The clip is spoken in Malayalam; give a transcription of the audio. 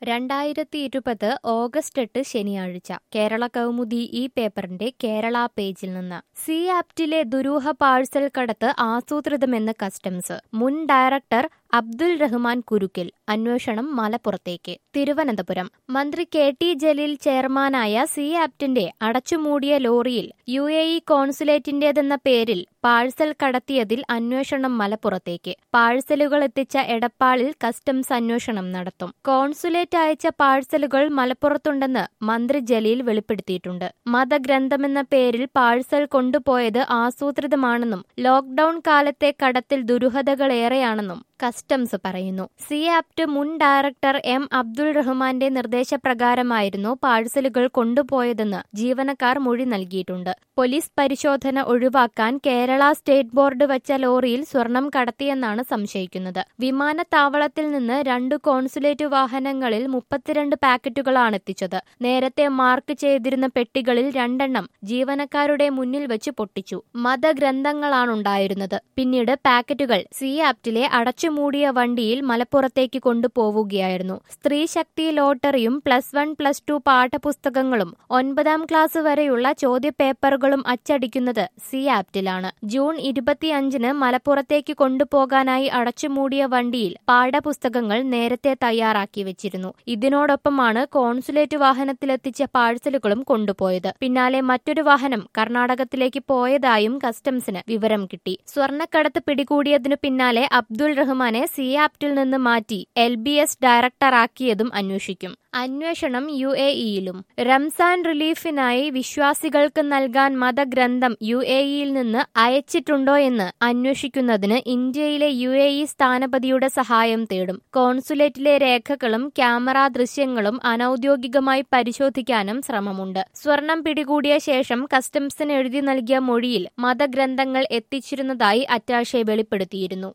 രണ്ടായിരത്തി ഇരുപത് ഓഗസ്റ്റ് എട്ട് ശനിയാഴ്ച കേരള കൗമുദി ഈ പേപ്പറിന്റെ കേരള പേജിൽ നിന്ന് സി ആപ്റ്റിലെ ദുരൂഹ പാഴ്സൽ കടത്ത് ആസൂത്രിതമെന്ന് കസ്റ്റംസ് മുൻ ഡയറക്ടർ അബ്ദുൽ റഹ്മാൻ കുരുക്കിൽ അന്വേഷണം മലപ്പുറത്തേക്ക് തിരുവനന്തപുരം മന്ത്രി കെ ടി ജലീൽ ചെയർമാനായ സി ആപ്റ്റിന്റെ അടച്ചുമൂടിയ ലോറിയിൽ യു എ ഇ കോൺസുലേറ്റിന്റേതെന്ന പേരിൽ പാഴ്സൽ കടത്തിയതിൽ അന്വേഷണം മലപ്പുറത്തേക്ക് പാഴ്സലുകൾ എത്തിച്ച എടപ്പാളിൽ കസ്റ്റംസ് അന്വേഷണം നടത്തും കോൺസുലേറ്റ് അയച്ച പാഴ്സലുകൾ മലപ്പുറത്തുണ്ടെന്ന് മന്ത്രി ജലീൽ വെളിപ്പെടുത്തിയിട്ടുണ്ട് മതഗ്രന്ഥമെന്ന പേരിൽ പാഴ്സൽ കൊണ്ടുപോയത് ആസൂത്രിതമാണെന്നും ലോക്ഡൌൺ കാലത്തെ കടത്തിൽ ദുരൂഹതകളേറെയാണെന്നും കസ്റ്റംസ് പറയുന്നു സി ആപ്റ്റ് മുൻ ഡയറക്ടർ എം അബ്ദുൾ റഹ്മാന്റെ നിർദ്ദേശപ്രകാരമായിരുന്നു പാഴ്സലുകൾ കൊണ്ടുപോയതെന്ന് ജീവനക്കാർ മൊഴി നൽകിയിട്ടുണ്ട് പോലീസ് പരിശോധന ഒഴിവാക്കാൻ കേരള സ്റ്റേറ്റ് ബോർഡ് വച്ച ലോറിയിൽ സ്വർണം കടത്തിയെന്നാണ് സംശയിക്കുന്നത് വിമാനത്താവളത്തിൽ നിന്ന് രണ്ട് കോൺസുലേറ്റ് വാഹനങ്ങളിൽ മുപ്പത്തിരണ്ട് പാക്കറ്റുകളാണ് എത്തിച്ചത് നേരത്തെ മാർക്ക് ചെയ്തിരുന്ന പെട്ടികളിൽ രണ്ടെണ്ണം ജീവനക്കാരുടെ മുന്നിൽ വെച്ച് പൊട്ടിച്ചു മതഗ്രന്ഥങ്ങളാണുണ്ടായിരുന്നത് പിന്നീട് പാക്കറ്റുകൾ സി ആപ്റ്റിലെ അടച്ചുമൂടിയ വണ്ടിയിൽ മലപ്പുറത്തേക്ക് കൊണ്ടുപോവുകയായിരുന്നു സ്ത്രീ ശക്തി ലോട്ടറിയും പ്ലസ് വൺ പ്ലസ് ടു പാഠപുസ്തകങ്ങളും ഒൻപതാം ക്ലാസ് വരെയുള്ള ചോദ്യപേപ്പറുകളും അച്ചടിക്കുന്നത് സി ആപ്റ്റിലാണ് ജൂൺ ഇരുപത്തിയഞ്ചിന് മലപ്പുറത്തേക്ക് കൊണ്ടുപോകാനായി അടച്ചുമൂടിയ വണ്ടിയിൽ പാഠപുസ്തകങ്ങൾ നേരത്തെ തയ്യാറാക്കി വെച്ചിരുന്നു ഇതിനോടൊപ്പമാണ് കോൺസുലേറ്റ് വാഹനത്തിലെത്തിച്ച പാഴ്സലുകളും കൊണ്ടുപോയത് പിന്നാലെ മറ്റൊരു വാഹനം കർണാടകത്തിലേക്ക് പോയതായും കസ്റ്റംസിന് വിവരം കിട്ടി സ്വർണ്ണക്കടത്ത് പിടികൂടിയതിനു പിന്നാലെ അബ്ദുൾ റഹ്മാനെ സി ആപ്റ്റിൽ നിന്ന് മാറ്റി എൽ ബി എസ് ഡയറക്ടറാക്കിയതും അന്വേഷിക്കും അന്വേഷണം യു എ ഇയിലും റംസാൻ റിലീഫിനായി വിശ്വാസികൾക്ക് നൽകാൻ മതഗ്രന്ഥം യു എ ഇയിൽ നിന്ന് അയച്ചിട്ടുണ്ടോ എന്ന് അന്വേഷിക്കുന്നതിന് ഇന്ത്യയിലെ യു എ ഇ സ്ഥാനപതിയുടെ സഹായം തേടും കോൺസുലേറ്റിലെ രേഖകളും ക്യാമറ ദൃശ്യങ്ങളും അനൌദ്യോഗികമായി പരിശോധിക്കാനും ശ്രമമുണ്ട് സ്വർണം പിടികൂടിയ ശേഷം കസ്റ്റംസിന് എഴുതി നൽകിയ മൊഴിയിൽ മതഗ്രന്ഥങ്ങൾ എത്തിച്ചിരുന്നതായി അറ്റാഷെ വെളിപ്പെടുത്തിയിരുന്നു